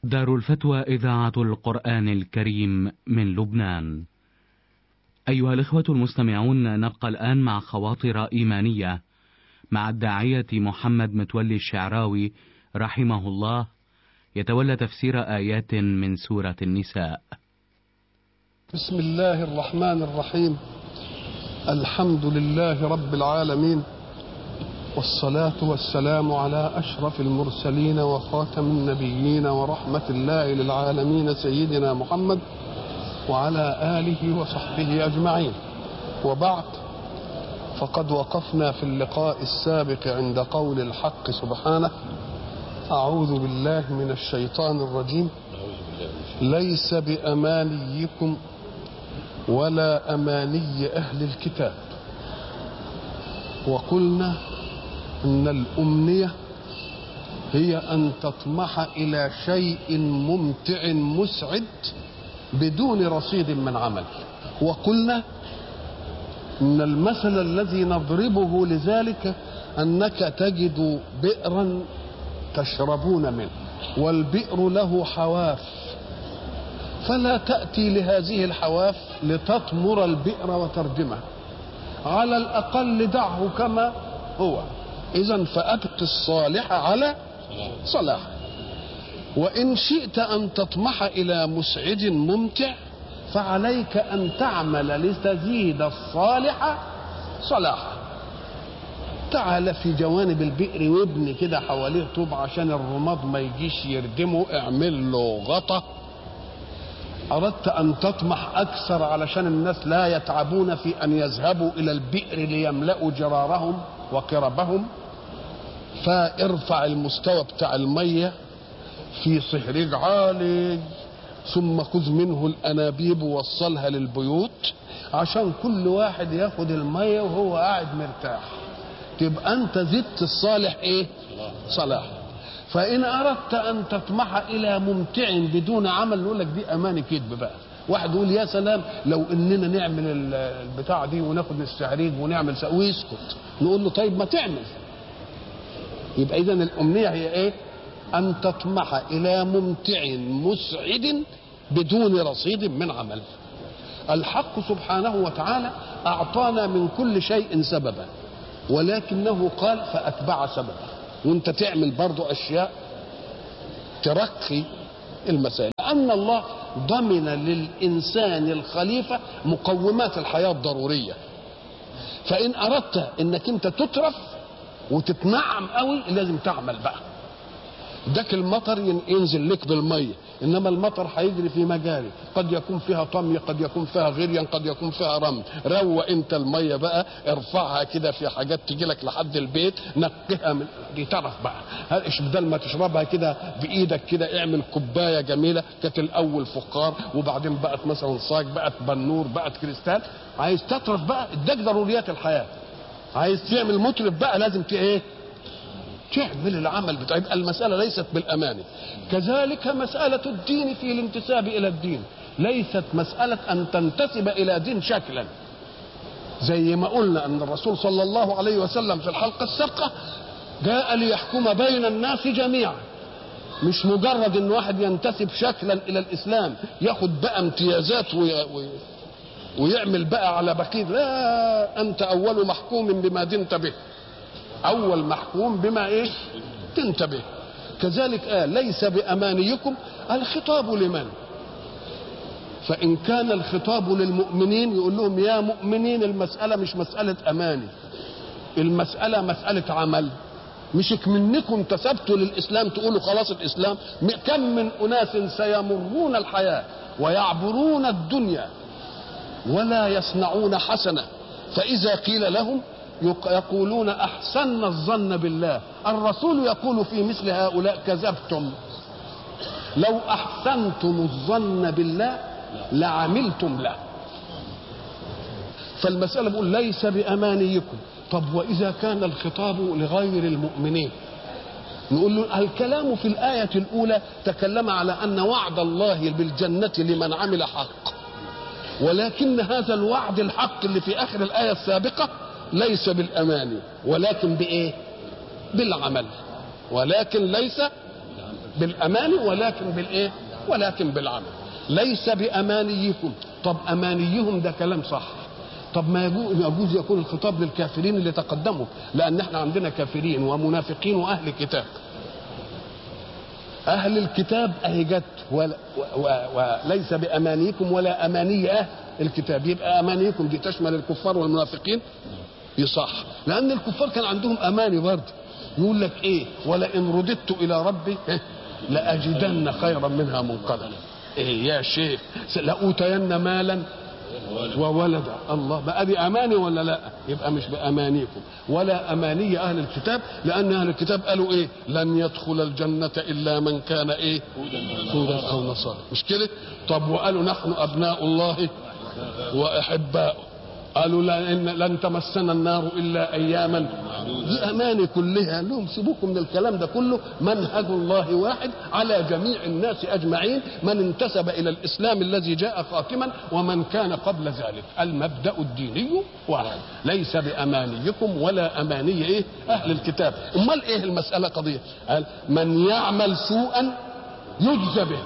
دار الفتوى إذاعة القرآن الكريم من لبنان. أيها الإخوة المستمعون نبقى الآن مع خواطر إيمانية مع الداعية محمد متولي الشعراوي رحمه الله يتولى تفسير آيات من سورة النساء. بسم الله الرحمن الرحيم الحمد لله رب العالمين والصلاة والسلام على أشرف المرسلين وخاتم النبيين ورحمة الله للعالمين سيدنا محمد وعلى آله وصحبه أجمعين وبعد فقد وقفنا في اللقاء السابق عند قول الحق سبحانه أعوذ بالله من الشيطان الرجيم ليس بأمانيكم ولا أماني أهل الكتاب وقلنا ان الامنيه هي ان تطمح الى شيء ممتع مسعد بدون رصيد من عمل وقلنا ان المثل الذي نضربه لذلك انك تجد بئرا تشربون منه والبئر له حواف فلا تاتي لهذه الحواف لتطمر البئر وتردمه على الاقل دعه كما هو إذا فأبق الصالح على صلاح وإن شئت أن تطمح إلى مسعد ممتع فعليك أن تعمل لتزيد الصالح صلاحا تعال في جوانب البئر وابني كده حواليه طوب عشان الرماد ما يجيش يردمه اعمل له غطا أردت أن تطمح أكثر علشان الناس لا يتعبون في أن يذهبوا إلى البئر ليملأوا جرارهم وقربهم فارفع المستوى بتاع المية في صهريج عالي ثم خذ منه الأنابيب ووصلها للبيوت عشان كل واحد ياخد المية وهو قاعد مرتاح تبقى أنت زدت الصالح إيه؟ صلاح فإن أردت أن تطمح إلى ممتع بدون عمل نقول لك دي أماني كذب بقى واحد يقول يا سلام لو اننا نعمل البتاع دي وناخد السعريج ونعمل ويسكت نقول له طيب ما تعمل يبقى اذا الامنيه هي ايه ان تطمح الى ممتع مسعد بدون رصيد من عمل الحق سبحانه وتعالى اعطانا من كل شيء سببا ولكنه قال فاتبع سببا وانت تعمل برضو اشياء ترقي المسائل لان الله ضمن للانسان الخليفه مقومات الحياه الضروريه فان اردت انك انت تترف وتتنعم قوي لازم تعمل بقى داك المطر ينزل لك بالميه انما المطر هيجري في مجاري قد يكون فيها طمي قد يكون فيها غريا قد يكون فيها رمل روق انت الميه بقى ارفعها كده في حاجات تجي لك لحد البيت نقها من دي طرف بقى بدل ما تشربها كده بايدك كده اعمل كوبايه جميله كانت الاول فخار وبعدين بقت مثلا صاج بقت بنور بقت كريستال عايز تطرف بقى اداك ضروريات الحياه عايز تعمل مطرب بقى لازم ايه تعمل العمل بتاع يبقى المسألة ليست بالأمانة كذلك مسألة الدين في الانتساب إلى الدين ليست مسألة أن تنتسب إلى دين شكلا زي ما قلنا أن الرسول صلى الله عليه وسلم في الحلقة السابقة جاء ليحكم بين الناس جميعا مش مجرد ان واحد ينتسب شكلا الى الاسلام ياخد بقى امتيازات وي... وي... ويعمل بقى على بقيه لا انت اول محكوم بما دنت به اول محكوم بما ايه تنتبه كذلك آه ليس بامانيكم الخطاب لمن فان كان الخطاب للمؤمنين يقول لهم يا مؤمنين المساله مش مساله اماني المساله مساله عمل مش منكم انتسبتوا للاسلام تقولوا خلاص الاسلام كم من اناس سيمرون الحياه ويعبرون الدنيا ولا يصنعون حسنه فاذا قيل لهم يقولون احسن الظن بالله الرسول يقول في مثل هؤلاء كذبتم لو احسنتم الظن بالله لعملتم له فالمسألة بقول ليس بأمانيكم طب وإذا كان الخطاب لغير المؤمنين نقول له الكلام في الآية الأولى تكلم على أن وعد الله بالجنة لمن عمل حق ولكن هذا الوعد الحق اللي في آخر الآية السابقة ليس بالأماني ولكن بإيه بالعمل ولكن ليس بالاماني ولكن بالايه ولكن بالعمل ليس بامانيكم طب امانيهم ده كلام صح طب ما يجوز يكون الخطاب للكافرين اللي تقدموا لان احنا عندنا كافرين ومنافقين واهل كتاب اهل الكتاب اهي جت ولا وليس بامانيكم ولا اماني اهل الكتاب يبقى امانيكم دي تشمل الكفار والمنافقين يصح لان الكفار كان عندهم اماني برضه يقول لك ايه ولئن رددت الى ربي لاجدن خيرا منها منقلبا ايه يا شيخ لاوتين مالا وولدا الله بقى دي اماني ولا لا يبقى مش بامانيكم ولا اماني اهل الكتاب لان اهل الكتاب قالوا ايه لن يدخل الجنه الا من كان ايه هودا او نصارى مش كده طب وقالوا نحن ابناء الله واحباؤه قالوا لن, لن تمسنا النار الا اياما دي اماني كلها لهم سيبوكم من الكلام ده كله منهج الله واحد على جميع الناس اجمعين من انتسب الى الاسلام الذي جاء خاتما ومن كان قبل ذلك المبدا الديني واحد ليس بامانيكم ولا اماني ايه اهل الكتاب امال ايه المساله قضيه قال من يعمل سوءا يجزى به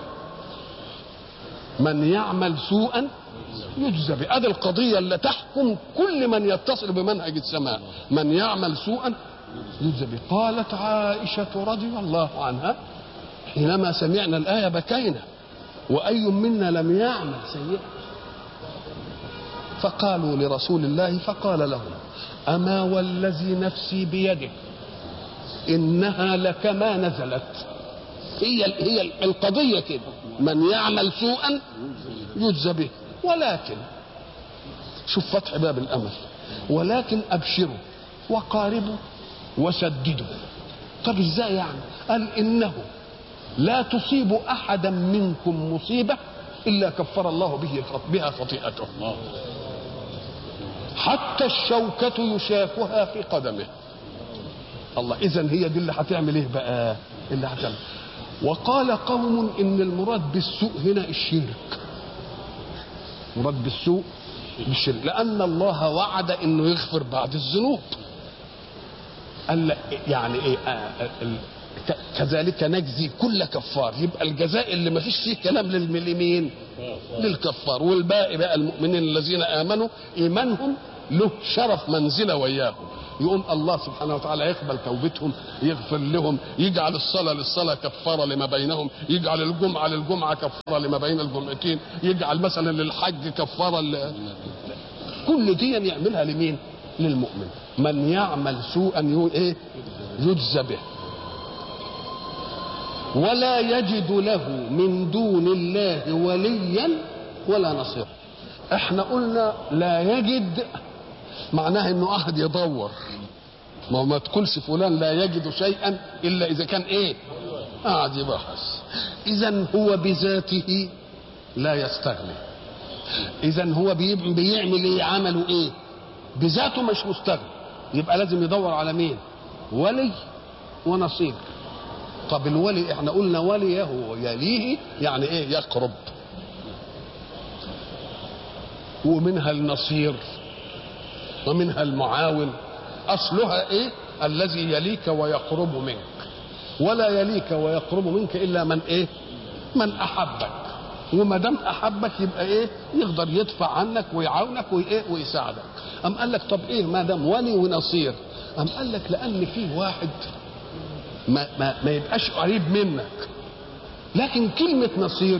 من يعمل سوءا يجزى به ادي القضيه اللي تحكم كل من يتصل بمنهج السماء من يعمل سوءا يجزى به قالت عائشه رضي الله عنها حينما سمعنا الايه بكينا واي منا لم يعمل سيئا فقالوا لرسول الله فقال لهم اما والذي نفسي بيده انها لكما نزلت هي هي القضيه كده من يعمل سوءا يجزى به ولكن شوف فتح باب الامل ولكن ابشروا وقاربوا وسددوا طب ازاي يعني قال انه لا تصيب احدا منكم مصيبه الا كفر الله به بها خطيئته حتى الشوكة يشاكها في قدمه الله اذا هي دي اللي هتعمل ايه بقى اللي هتعمل وقال قوم ان المراد بالسوء هنا الشرك مراد بالسوء بالشرك لان الله وعد انه يغفر بعد الذنوب قال يعني ايه آه كذلك نجزي كل كفار يبقى الجزاء اللي ما فيش فيه كلام للمين للكفار والباقي بقى المؤمنين الذين امنوا ايمانهم له شرف منزله وياهم يقوم الله سبحانه وتعالى يقبل توبتهم يغفر لهم يجعل الصلاة للصلاة كفارة لما بينهم يجعل الجمعة للجمعة كفارة لما بين الجمعتين يجعل مثلا للحج كفارة ل... كل دي يعملها لمين للمؤمن من يعمل سوءا ايه يجزى به ولا يجد له من دون الله وليا ولا نصيرا احنا قلنا لا يجد معناها انه قاعد يدور ما هو ما تقولش فلان لا يجد شيئا الا اذا كان ايه قاعد يبحث اذا هو بذاته لا يستغني اذا هو بيعمل ايه عمله ايه بذاته مش مستغني يبقى لازم يدور على مين ولي ونصير طب الولي احنا قلنا وليه يليه يعني ايه يقرب ومنها النصير ومنها المعاون اصلها ايه الذي يليك ويقرب منك ولا يليك ويقرب منك الا من ايه من احبك وما دام احبك يبقى ايه يقدر يدفع عنك ويعاونك وايه ويساعدك ام قال لك طب ايه ما دام ولي ونصير ام قال لك لان فيه واحد ما, ما, ما يبقاش قريب منك لكن كلمة نصير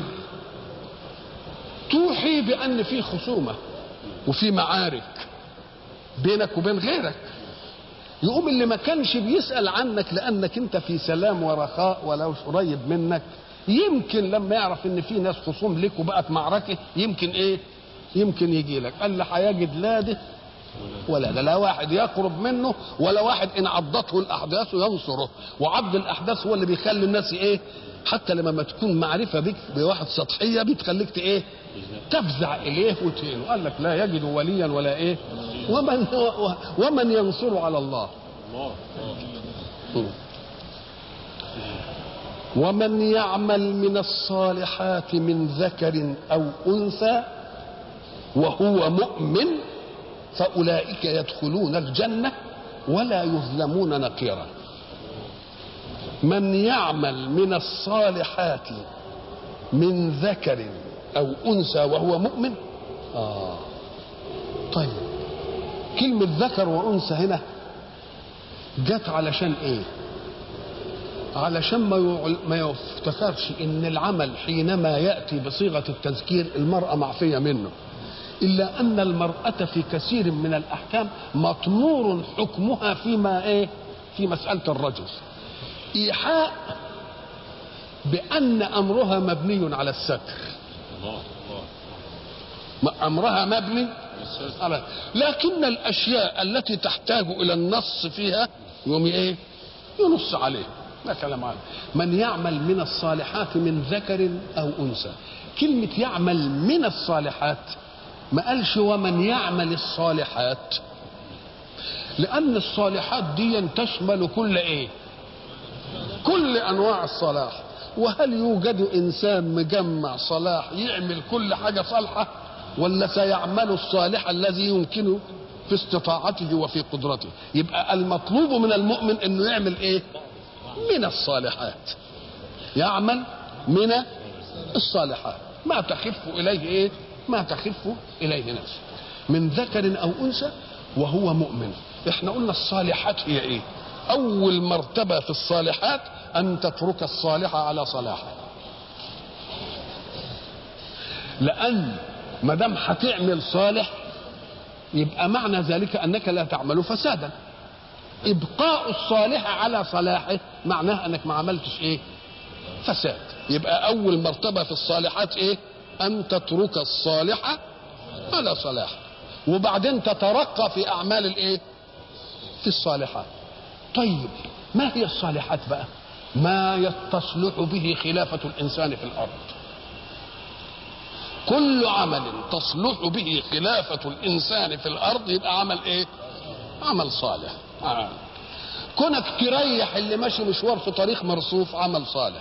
توحي بأن في خصومة وفي معارك بينك وبين غيرك يقوم اللي ما كانش بيسأل عنك لأنك أنت في سلام ورخاء ولو قريب منك يمكن لما يعرف ان في ناس خصوم لك وبقت معركه يمكن ايه؟ يمكن يجي لك قال لا هيجد لا ده ولا ده لا واحد يقرب منه ولا واحد ان عضته الاحداث ينصره وعض الاحداث هو اللي بيخلي الناس ايه حتى لما ما تكون معرفه بك بواحد سطحيه بتخليك ايه تفزع اليه وتهينه قال لك لا يجد وليا ولا ايه ومن ومن ينصر على الله ومن يعمل من الصالحات من ذكر او انثى وهو مؤمن فاولئك يدخلون الجنه ولا يظلمون نقيرا من يعمل من الصالحات من ذكر او انثى وهو مؤمن اه طيب كلمة ذكر وأنثى هنا جت علشان إيه؟ علشان ما يع- ما يفتكرش إن العمل حينما يأتي بصيغة التذكير المرأة معفية منه إلا أن المرأة في كثير من الأحكام مطمور حكمها فيما إيه؟ في مسألة الرجل إيحاء بأن أمرها مبني على الستر الله الله ما أمرها مبني على لكن الأشياء التي تحتاج إلى النص فيها يوم إيه ينص عليه ده كلام عام من يعمل من الصالحات من ذكر أو أنثى كلمة يعمل من الصالحات ما قالش ومن يعمل الصالحات لأن الصالحات دي تشمل كل إيه كل أنواع الصلاح وهل يوجد إنسان مجمع صلاح يعمل كل حاجة صالحة ولا سيعمل الصالح الذي يمكنه في استطاعته وفي قدرته يبقى المطلوب من المؤمن انه يعمل ايه من الصالحات يعمل من الصالحات ما تخف اليه ايه ما تخف اليه نفسه من ذكر او انثى وهو مؤمن احنا قلنا الصالحات هي ايه اول مرتبه في الصالحات ان تترك الصالح على صلاحه لان ما دام هتعمل صالح يبقى معنى ذلك انك لا تعمل فسادا ابقاء الصالح على صلاحه معناه انك ما عملتش ايه فساد يبقى اول مرتبه في الصالحات ايه ان تترك الصالح على صلاح وبعدين تترقى في اعمال الايه في الصالحات طيب ما هي الصالحات بقى ما يتصلح به خلافه الانسان في الارض كل عمل تصلح به خلافة الإنسان في الأرض يبقى عمل إيه؟ عمل صالح آه. كونك تريح اللي ماشي مشوار في طريق مرصوف عمل صالح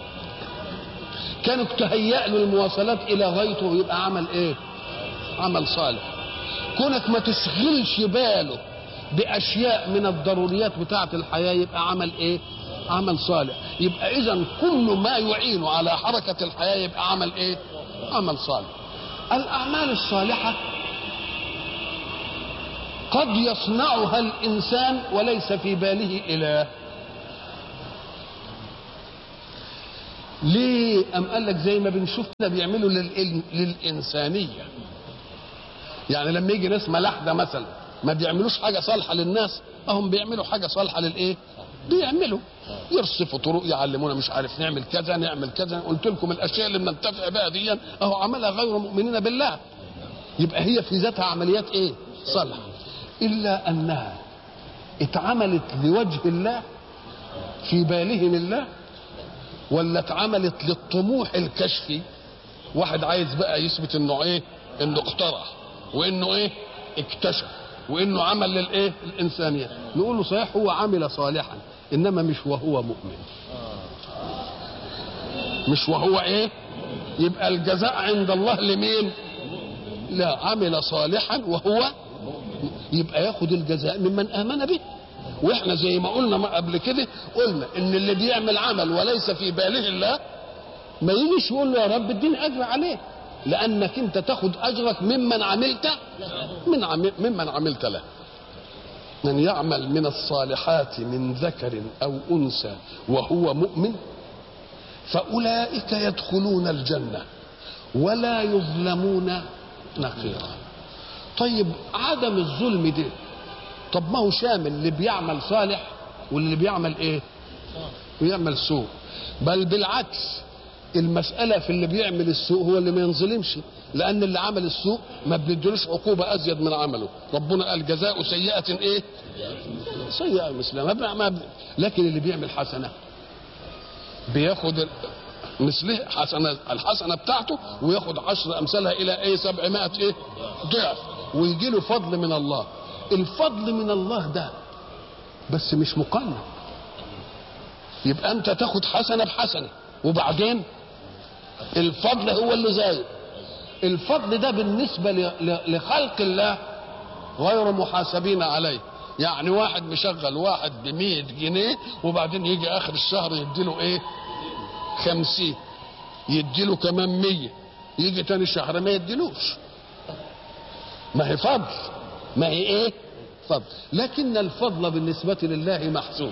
كانك تهيأ له المواصلات إلى غايته يبقى عمل إيه؟ عمل صالح كونك ما تشغلش باله بأشياء من الضروريات بتاعة الحياة يبقى عمل إيه؟ عمل صالح يبقى إذا كل ما يعين على حركة الحياة يبقى عمل إيه؟ عمل صالح الأعمال الصالحة قد يصنعها الإنسان وليس في باله إله ليه أم قال لك زي ما بنشوف كده بيعملوا للإن- للإنسانية يعني لما يجي ناس ملاحدة مثلا ما بيعملوش حاجة صالحة للناس هم بيعملوا حاجة صالحة للإيه بيعملوا يرصفوا طرق يعلمونا مش عارف نعمل كذا نعمل كذا قلت لكم الاشياء اللي بننتفع بها دي اهو عملها غير مؤمنين بالله يبقى هي في ذاتها عمليات ايه صالحه الا انها اتعملت لوجه الله في بالهم الله ولا اتعملت للطموح الكشفي واحد عايز بقى يثبت انه ايه انه اخترع وانه ايه اكتشف وانه عمل للايه الانسانيه نقول له صحيح هو عمل صالحا انما مش وهو مؤمن مش وهو ايه يبقى الجزاء عند الله لمين لا عمل صالحا وهو يبقى ياخد الجزاء ممن امن به واحنا زي ما قلنا ما قبل كده قلنا ان اللي بيعمل عمل وليس في باله الله ما يجيش يقول له يا رب اديني اجر عليه لانك انت تاخد اجرك ممن عملت من عمل ممن عملت له من يعمل من الصالحات من ذكر او انثى وهو مؤمن فاولئك يدخلون الجنه ولا يظلمون نقيرا طيب عدم الظلم ده طب ما هو شامل اللي بيعمل صالح واللي بيعمل ايه بيعمل سوء بل بالعكس المسألة في اللي بيعمل السوء هو اللي ما ينظلمش لأن اللي عمل السوء ما بندلوش عقوبة أزيد من عمله ربنا قال جزاء سيئة إيه سيئة مثلها ما ما لكن اللي بيعمل حسنة بياخد مثله حسنة الحسنة بتاعته وياخد عشر أمثالها إلى إيه سبعمائة إيه ضعف ويجي له فضل من الله الفضل من الله ده بس مش مقنن يبقى أنت تاخد حسنة بحسنة وبعدين الفضل هو اللي زايد الفضل ده بالنسبة ل- ل- لخلق الله غير محاسبين عليه يعني واحد مشغل واحد ب 100 جنيه وبعدين يجي اخر الشهر يديله ايه 50 يديله كمان 100 يجي تاني الشهر ما يديلوش ما هي فضل ما هي ايه فضل لكن الفضل بالنسبة لله محسوب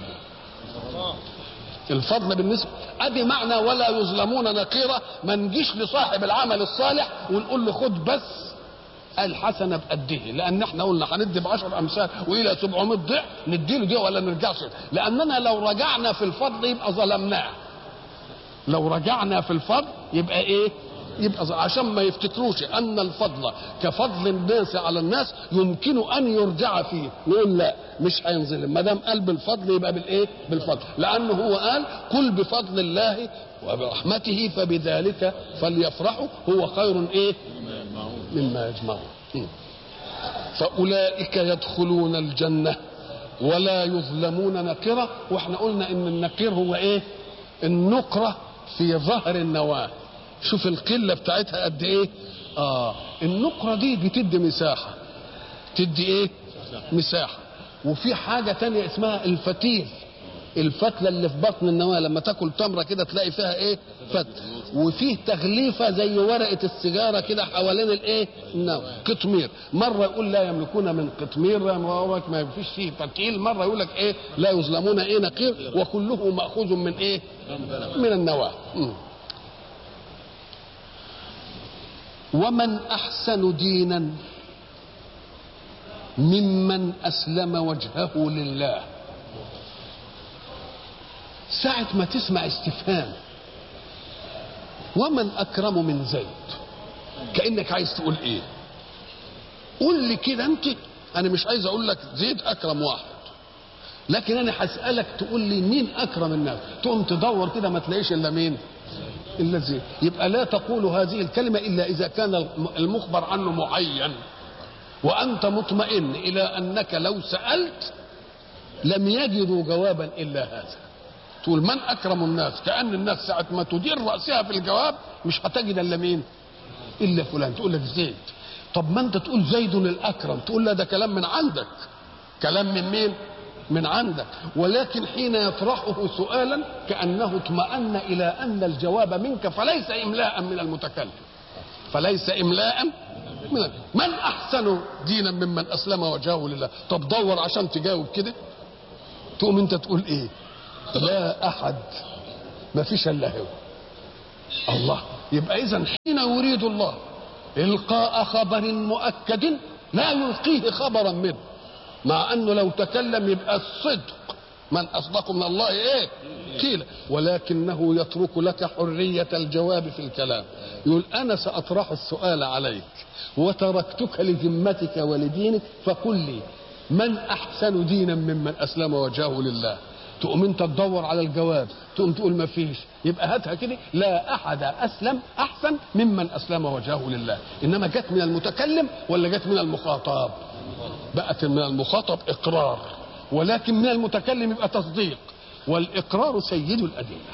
الفضل بالنسبة ادي معنى ولا يظلمون نقيرة ما نجيش لصاحب العمل الصالح ونقول له خد بس الحسنة بقده لأن احنا قلنا هندي بعشر أمثال وإلى 700 ضعف نديله دي ولا نرجعش لأننا لو رجعنا في الفضل يبقى ظلمناه لو رجعنا في الفضل يبقى إيه؟ يبقى عشان ما يفتكروش ان الفضل كفضل الناس على الناس يمكن ان يرجع فيه نقول لا مش هينظلم ما دام قال بالفضل يبقى بالايه بالفضل لانه هو قال قل بفضل الله وبرحمته فبذلك فليفرحوا هو خير ايه مما يجمعون فاولئك يدخلون الجنه ولا يظلمون نقرة واحنا قلنا ان النقير هو ايه النقرة في ظهر النواه شوف القله بتاعتها قد ايه اه النقره دي بتدي مساحه تدي ايه مساحه وفي حاجه تانية اسمها الفتيل الفتله اللي في بطن النواه لما تاكل تمره كده تلاقي فيها ايه فتل وفيه تغليفه زي ورقه السيجاره كده حوالين الايه النواه قطمير مره يقول لا يملكون من قطمير ما فيش فيه فتيل مره يقول لك ايه لا يظلمون ايه نقير وكله ماخوذ من ايه من النواه م. ومن احسن دينا ممن اسلم وجهه لله ساعة ما تسمع استفهام ومن اكرم من زيد كانك عايز تقول ايه قول لي كده انت انا مش عايز اقول لك زيد اكرم واحد لكن انا هسالك تقول لي مين اكرم الناس تقوم تدور كده ما تلاقيش الا مين الا زيد يبقى لا تقول هذه الكلمه الا اذا كان المخبر عنه معين وانت مطمئن الى انك لو سالت لم يجدوا جوابا الا هذا تقول من اكرم الناس كان الناس ساعه ما تدير راسها في الجواب مش هتجد الا مين الا فلان تقول لك زيد طب ما انت تقول زيد الاكرم تقول لا ده كلام من عندك كلام من مين من عندك ولكن حين يطرحه سؤالا كانه اطمأن الى ان الجواب منك فليس املاء من المتكلم فليس املاء من من احسن دينا ممن اسلم وجهه لله طب دور عشان تجاوب كده تقوم انت تقول ايه لا احد ما فيش الا هو الله يبقى اذا حين يريد الله القاء خبر مؤكد لا يلقيه خبرا منه مع انه لو تكلم يبقى الصدق من اصدق من الله ايه قيل ولكنه يترك لك حريه الجواب في الكلام يقول انا ساطرح السؤال عليك وتركتك لذمتك ولدينك فقل لي من احسن دينا ممن اسلم وجهه لله تقوم انت تدور على الجواب تقوم تقول ما فيش يبقى هاتها كده لا احد اسلم احسن ممن اسلم وجهه لله انما جت من المتكلم ولا جت من المخاطب بقت من المخاطب اقرار ولكن من المتكلم يبقى تصديق والاقرار سيد الادله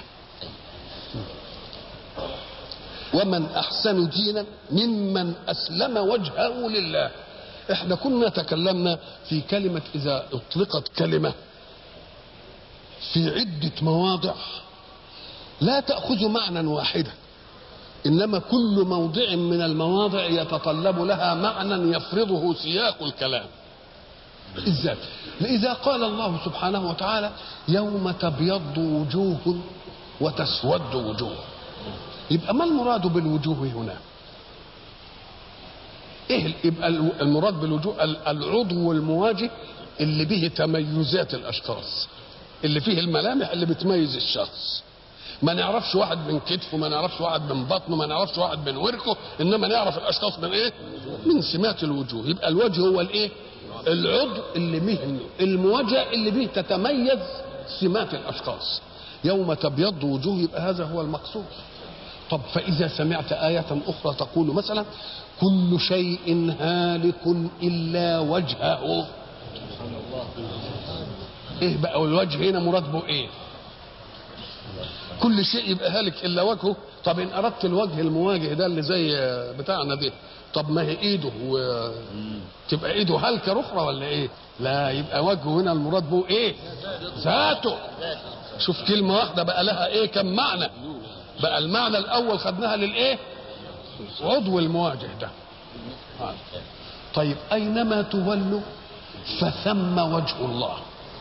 ومن احسن دينا ممن اسلم وجهه لله احنا كنا تكلمنا في كلمه اذا اطلقت كلمه في عده مواضع لا تاخذ معنى واحدا انما كل موضع من المواضع يتطلب لها معنى يفرضه سياق الكلام ازاي اذا قال الله سبحانه وتعالى يوم تبيض وجوه وتسود وجوه يبقى ما المراد بالوجوه هنا ايه يبقى المراد بالوجوه العضو المواجه اللي به تميزات الاشخاص اللي فيه الملامح اللي بتميز الشخص ما نعرفش واحد من كتفه ما نعرفش واحد من بطنه ما نعرفش واحد من وركه انما نعرف الاشخاص من ايه من سمات الوجوه يبقى الوجه هو الايه العضو اللي به المواجهه اللي به تتميز سمات الاشخاص يوم تبيض وجوه يبقى هذا هو المقصود طب فاذا سمعت ايه اخرى تقول مثلا كل شيء هالك الا وجهه ايه بقى الوجه هنا مراد به ايه كل شيء يبقى هالك الا وجهه طب ان اردت الوجه المواجه ده اللي زي بتاعنا دي طب ما هي ايده و... تبقى ايده هلكه اخرى ولا ايه لا يبقى وجهه هنا المراد به ايه ذاته شوف كلمه واحده بقى لها ايه كم معنى بقى المعنى الاول خدناها للايه عضو المواجه ده آه. طيب اينما تولوا فثم وجه الله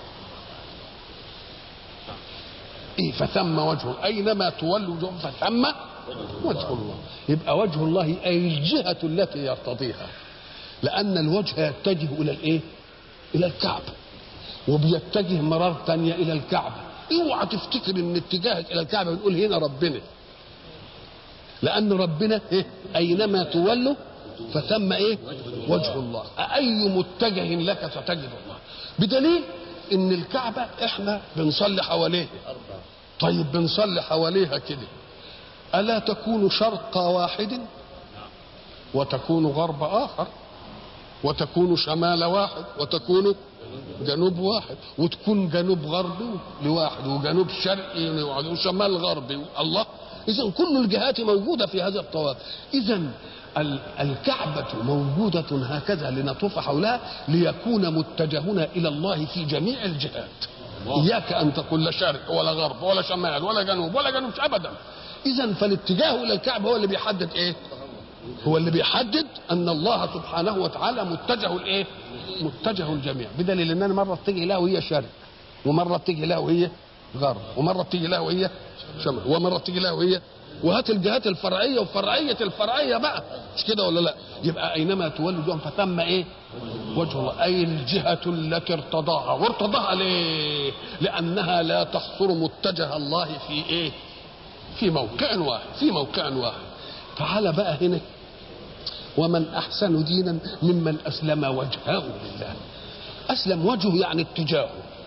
ايه فثم وجه اينما تولوا وجههم فثم وجه الله يبقى وجه الله اي الجهه التي يرتضيها لان الوجه يتجه الى الايه الى الكعبه وبيتجه مرار تانية الى الكعبه اوعى تفتكر ان اتجاهك الى الكعبه بنقول هنا ربنا لان ربنا إيه؟ اينما تولوا فثم ايه وجه الله اي متجه لك ستجد الله بدليل ان الكعبه احنا بنصلي حواليها طيب بنصلي حواليها كده الا تكون شرق واحد وتكون غرب اخر وتكون شمال واحد وتكون جنوب واحد وتكون جنوب غربي لواحد وجنوب شرقي لواحد وشمال غربي الله اذا كل الجهات موجوده في هذا الطواف اذا الكعبة موجودة هكذا لنطوف حولها ليكون متجهنا إلى الله في جميع الجهات إياك أن تقول لا شرق ولا غرب ولا شمال ولا جنوب ولا جنوب أبدا إذا فالاتجاه إلى الكعبة هو اللي بيحدد إيه؟ هو اللي بيحدد أن الله سبحانه وتعالى متجه الإيه؟ متجه الجميع بدليل أن أنا مرة بتيجي له وهي شرق ومرة بتيجي له وهي غرب ومرة بتيجي له وهي شمال ومرة بتيجي له وهي وهات الجهات الفرعيه وفرعيه الفرعيه بقى مش كده ولا لا يبقى اينما تولوا وجوههم فتم ايه وجه الله اي الجهه التي ارتضاها وارتضاها ليه لانها لا تحصر متجه الله في ايه في موقع واحد في موقع واحد تعال بقى هنا ومن احسن دينا ممن اسلم وجهه لله اسلم وجهه يعني اتجاهه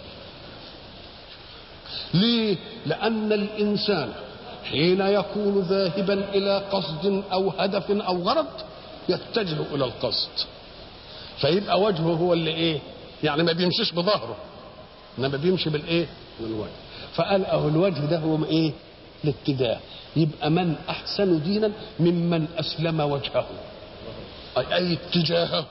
ليه لان الانسان حين يكون ذاهبا الى قصد او هدف او غرض يتجه الى القصد فيبقى وجهه هو اللي ايه يعني ما بيمشيش بظهره انما بيمشي بالايه بالوجه فقال اهو الوجه ده هو ايه الاتجاه يبقى من احسن دينا ممن اسلم وجهه اي, أي اتجاهه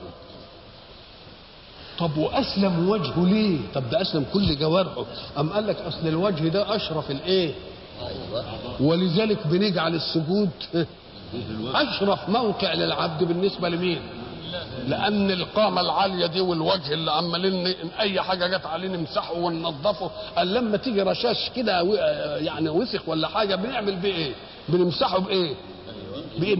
طب واسلم وجهه ليه طب ده اسلم كل جوارحه ام قال لك اصل الوجه ده اشرف الايه ولذلك بنجعل السجود اشرف موقع للعبد بالنسبه لمين لان القامه العاليه دي والوجه اللي عمالين اي حاجه جت عليه نمسحه وننظفه قال لما تيجي رشاش كده يعني وسخ ولا حاجه بنعمل بيه ايه بنمسحه بايه بايه